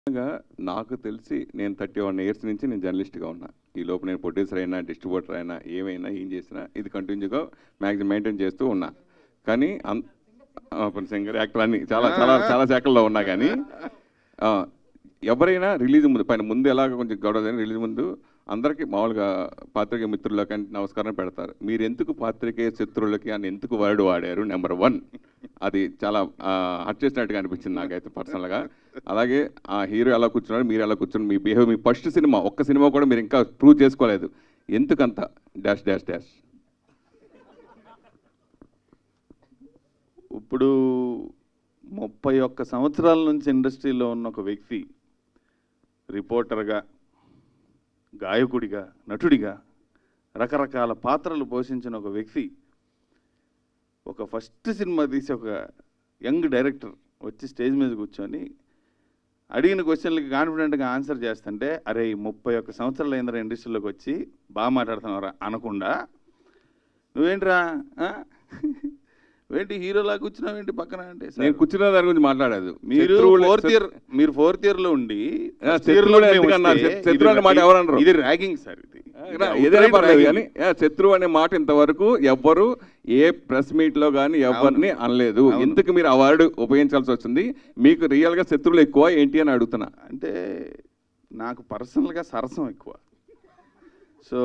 నిజంగా నాకు తెలిసి నేను థర్టీ వన్ ఇయర్స్ నుంచి నేను జర్నలిస్ట్గా ఉన్నా ఈ లోపు నేను ప్రొడ్యూసర్ అయినా డిస్ట్రిబ్యూటర్ అయినా ఏమైనా ఏం చేసినా ఇది కంటిన్యూగా మ్యాక్సిమం మెయింటైన్ చేస్తూ ఉన్నా కానీ అన్ సింగర్ యాక్టర్ అన్ని చాలా చాలా చాలా శాఖల్లో ఉన్నా కానీ ఆ, ఎవరైనా రిలీజ్ ముందు పైన ముందు ఎలాగ కొంచెం గొడవ రిలీజ్ ముందు అందరికీ మామూలుగా పాత్రికేయ మిత్రులకి అంటే నమస్కారం పెడతారు మీరు ఎందుకు పాత్రికేయ శత్రువులకి అని ఎందుకు వర్డ్ వాడారు నెంబర్ వన్ అది చాలా హట్ చేసినట్టుగా అనిపించింది నాకైతే పర్సనల్గా అలాగే ఆ హీరో ఎలా కూర్చున్నారు మీరు ఎలా కూర్చున్నారు మీ బిహేవ్ మీ ఫస్ట్ సినిమా ఒక్క సినిమా కూడా మీరు ఇంకా ప్రూవ్ చేసుకోలేదు ఎందుకంత డాష్ డాష్ డాష్ ఇప్పుడు ముప్పై ఒక్క సంవత్సరాల నుంచి ఇండస్ట్రీలో ఉన్న ఒక వ్యక్తి రిపోర్టర్గా గాయకుడిగా నటుడిగా రకరకాల పాత్రలు పోషించిన ఒక వ్యక్తి ఒక ఫస్ట్ సినిమా తీసి ఒక యంగ్ డైరెక్టర్ వచ్చి స్టేజ్ మీద కూర్చొని అడిగిన క్వశ్చన్లకి కాన్ఫిడెంట్గా ఆన్సర్ చేస్తుంటే అరే ఈ ముప్పై ఒక్క సంవత్సరాలు అయిందిరా ఇండస్ట్రీలోకి వచ్చి బాగా మాట్లాడుతున్నారా అనకుండా నువ్వేంట్రా ఆ? ఏంటి హీరోలా కూర్చున్నావు ఏంటి పక్కన అంటే "సార్, నేను కూర్చున్న దాని గురించి మాట్లాడదు మీరు శత్రువులు- ఫోర్త్ ఇయర్ మీరు ఫోర్త్ ఇయర్ లో ఉండి ఆ, first year లో శత్రువులు మేము ఎందుకు అన్నారు? వస్తే శత్రు- శత్రువు అనే మాట ఇది- ఎవరు అనరు? ఇది ర్యాగింగ్ సార్ ఇది ఇది ఏదైనా outright పర్లేదు ragging. కానీ ఆ, శత్రువు అనే మాట ఇంతవరకు ఎవ్వరు ఏ ప్రెస్ మీట్ లో కానీ ఎవరిని అనలేదు అవును. ఎందుకు మీరు ఆ వర్డ్ ఉపయోగించాల్సి వచ్చింది మీకు రియల్ గా శత్రువులు ఎక్కువ ఏంటి అని అడుగుతున్నా అంటే నాకు పర్సనల్గా సరసం ఎక్కువ సో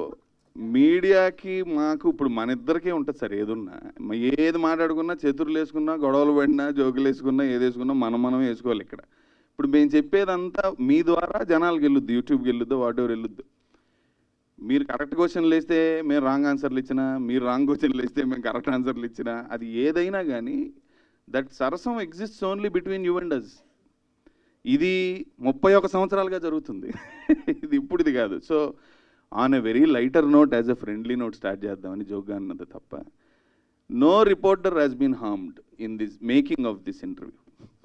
మీడియాకి మాకు ఇప్పుడు మన ఇద్దరికే ఉంటుంది సార్ ఏదున్నా మ- ఏది మాట్లాడుకున్నా చతురులు వేసుకున్నా గొడవలు పడినా జోకులు వేసుకున్నా ఏది వేసుకున్నా మనం మనం వేసుకోవాలి ఇక్కడ ఇప్పుడు మేము చెప్పేదంతా మీ ద్వారా జనాలకు వెళ్ళొద్దు యూట్యూబ్కి వెళ్ళొద్దు వాట్ ఎవర్ వెళ్ళొద్దు మీరు కరెక్ట్ క్వశ్చన్లు వేస్తే మేము రాంగ్ ఆన్సర్లు ఇచ్చినా మీరు రాంగ్ క్వశ్చన్లు వేస్తే మేము కరెక్ట్ ఆన్సర్లు ఇచ్చినా అది ఏదైనా కానీ దట్ సరసం exist only between you and us ఇది ముప్పై ఒక సంవత్సరాలుగా జరుగుతుంది ఇది ఇప్పుడు ఇది కాదు so on a very lighter note as a friendly note start చేద్దామని జోక్గా అన్నది తప్ప no reporter has been harmed in this making of this interview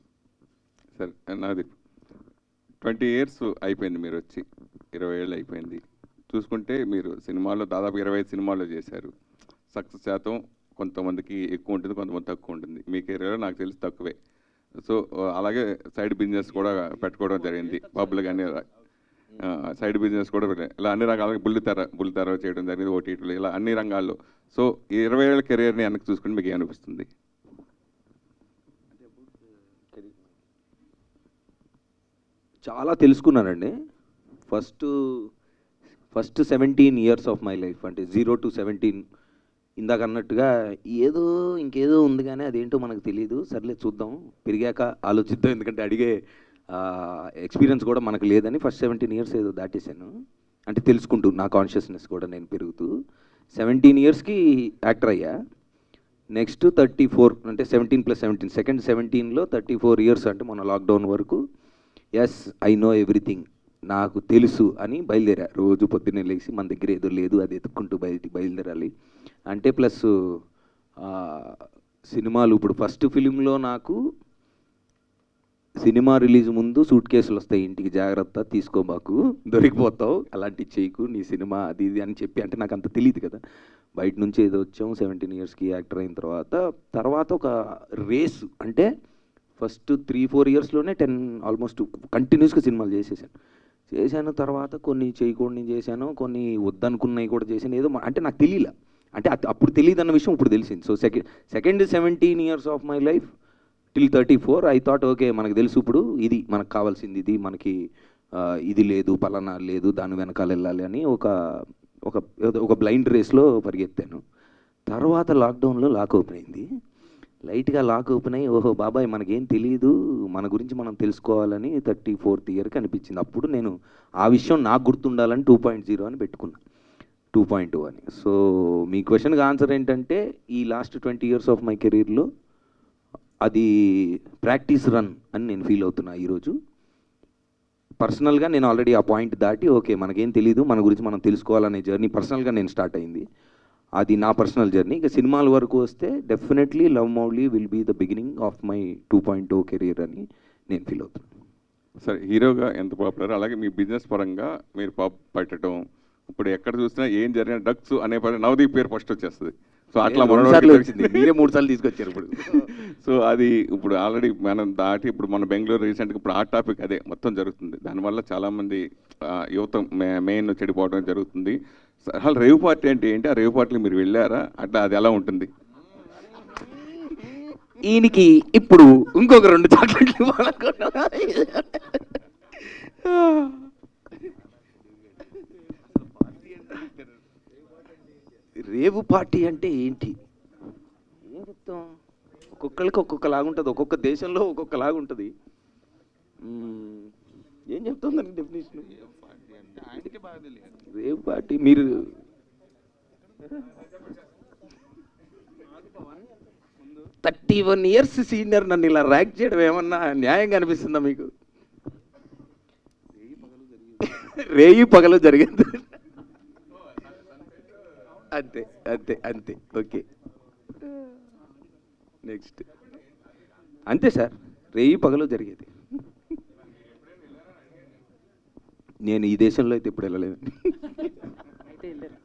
సరే నాది ట్వంటీ ఇయర్స్ అయిపోయింది మీరు వచ్చి ఇరవై ఏళ్ళు అయిపోయింది చూసుకుంటే మీరు సినిమాల్లో దాదాపు ఇరవై ఐదు సినిమాల్లో చేశారు సక్సెస్ శాతం కొంతమందికి ఎక్కువ ఉంటుంది కొంతమంది తక్కువ ఉంటుంది మీ కెరీర్లో నాకు తెలిసి తక్కువే సో అలాగే సైడ్ బిజినెస్ కూడా పెట్టుకోవడం జరిగింది పబ్లు కానీ సైడ్ బిజినెస్ కూడా పెట్టారు. ఇలా అన్ని రకాలుగా బుల్లితెర బుల్లితెర చేయడం జరిగింది ఓటీటీలు ఇలా అన్ని రంగాల్లో సో ఈ ఇరవై ఏళ్ళ కెరీర్ని వెనక్కి చూసుకుంటే మీకు ఏమనిపిస్తుంది చాలా తెలుసుకున్నానండి first first seventeen years of my life అంటే జీరో టు సెవెంటీన్ ఇందాక అన్నట్టుగా ఏదో ఇంకేదో ఉంది కానీ అదేంటో మనకు తెలియదు సర్లే చూద్దాం పెరిగాక ఆలోచిద్దాం ఎందుకంటే అడిగే ఎక్స్పీరియన్స్ కూడా మనకు లేదని ఫస్ట్ సెవెంటీన్ ఇయర్స్ ఏదో దాటేశాను అంటే తెలుసుకుంటూ నా కాన్షియస్నెస్ కూడా నేను పెరుగుతూ సెవెంటీన్ ఇయర్స్కి యాక్టర్ అయ్యా నెక్స్ట్ థర్టీ ఫోర్ అంటే సెవెంటీన్ ప్లస్ సెవెంటీన్ సెకండ్ సెవెంటీన్లో థర్టీ ఫోర్ ఇయర్స్ అంటే మన లాక్డౌన్ వరకు ఎస్ ఐ నో ఎవ్రీథింగ్ నాకు తెలుసు అని బయలుదేరా రోజు పొద్దున్నే లేచి మన దగ్గర ఏదో లేదు అది ఎత్తుక్కుంటూ బయటికి బయలుదేరాలి అంటే ప్లస్ సినిమాలు ఇప్పుడు ఫస్ట్ ఫిలింలో నాకు సినిమా రిలీజ్ ముందు సూట్ కేసులు వస్తాయి ఇంటికి జాగ్రత్త తీసుకోబాకు దొరికిపోతావు అలాంటివి చేయకు నీ సినిమా అది ఇది అని చెప్పి అంటే నాకు అంత తెలియదు కదా బయట నుంచి ఏదో వచ్చాం సెవెంటీన్ ఇయర్స్కి యాక్టర్ అయిన తర్వాత తర్వాత ఒక రేస్ అంటే ఫస్ట్ త్రీ ఫోర్ ఇయర్స్లోనే టెన్ ఆల్మోస్ట్ కంటిన్యూస్గా సినిమాలు చేసేసాను చేశాను తర్వాత కొన్ని చేయకూడని చేశాను కొన్ని వద్దనుకున్నవి కూడా చేశాను ఏదో మా- అంటే నాకు తెలియలే అంటే అత- అప్పుడు తెలియదు అన్న విషయం ఇప్పుడు తెలిసింది so second second seventeen years of my life till thirty four I thought okay మనకు తెలుసు ఇప్పుడు ఇది మనకు కావాల్సింది ఇది మనకి ఆ, ఇది లేదు పలానా లేదు దాని వెనకాల వెళ్ళాలి అని ఒక ఒక ఏదో ఒక బ్లైండ్ రేస్లో పరిగెత్తాను తర్వాత లాక్డౌన్లో లాక్ ఓపెన్ అయింది లైట్గా లాక్ ఓపెన్ అయ్యి ఓహో బాబాయ్ మనకేం తెలియదు మన గురించి మనం తెలుసుకోవాలని థర్టీ ఫోర్త్ ఇయర్కి అనిపించింది అప్పుడు నేను ఆ విషయం నాకు గుర్తుండాలని టూ పాయింట్ జీరో అని పెట్టుకున్నా టూ పాయింట్ టూ అని సో మీ క్వశ్చన్కి ఆన్సర్ ఏంటంటే ఈ last twenty years of my కెరీర్లో అది ప్రాక్టీస్ రన్ అని నేను ఫీల్ అవుతున్నా ఈరోజు పర్సనల్గా నేను ఆల్రెడీ ఆ పాయింట్ దాటి ఓకే మనకేం తెలియదు మన గురించి మనం తెలుసుకోవాలనే జర్నీ పర్సనల్గా నేను స్టార్ట్ అయింది అది నా పర్సనల్ జర్నీ ఇక సినిమాల వరకు వస్తే definitely love Mouli will be the beginning of my two point two career అని నేను ఫీల్ అవుతున్నాను సరే హీరోగా ఎంత పాపులర్ అలాగే మీ బిజినెస్ పరంగా మీరు పాప్ పెట్టడం ఇప్పుడు ఎక్కడ చూసినా ఏం జరిగిన డ్రగ్స్ అనే పని నవదీప్ పేరు ఫస్ట్ వచ్చేస్తుంది సో అట్లా రెండు మనోడికి సార్లు వచ్చింది మీరే మూడు సార్లు తీసుకొచ్చారు ఇప్పుడు సో అది ఇప్పుడు ఆల్రెడీ మనం దాటి ఇప్పుడు మన బెంగళూరు రీసెంట్గా ఇప్పుడు ఆ టాపిక్ అదే మొత్తం జరుగుతుంది దానివల్ల చాలామంది ఆ, యువత మెయిన్ చెడిపోవడం జరుగుతుంది అసలు రేవు పార్టీ అంటే ఏంటి ఆ రేవు పార్టీకి మీరు వెళ్ళారా అట్లా అది ఎలా ఉంటుంది ఈయనకి ఇప్పుడు ఇంకొక రెండు చాక్లెట్లు ఇవ్వాలనుకున్నా రేవు పార్టీ అంటే ఏంటి ఏం చెప్తాం ఒక్కొక్కరికి ఒక్కొక్క లాగుంటుంది ఒక్కొక్క దేశంలో ఒక్కొక్క లాగుంటుంది మ్మ్. ఏం చెప్తాం దానికి డెఫినేషన్ రేవు పార్టీ మీరు థర్టీ వన్ ఇయర్స్ సీనియర్ నన్ను ఇలా ర్యాక్ చేయడం ఏమన్నా న్యాయంగా అనిపిస్తుందా మీకు రేయి పగలు జరిగింది అంతే అంతే అంతే ఓకే నెక్స్ట్ అంతే సార్ రేయి పగలు జరిగేది నేను ఈ దేశంలో అయితే ఇప్పుడు వెళ్ళలేదు అయితే వెళ్ళారు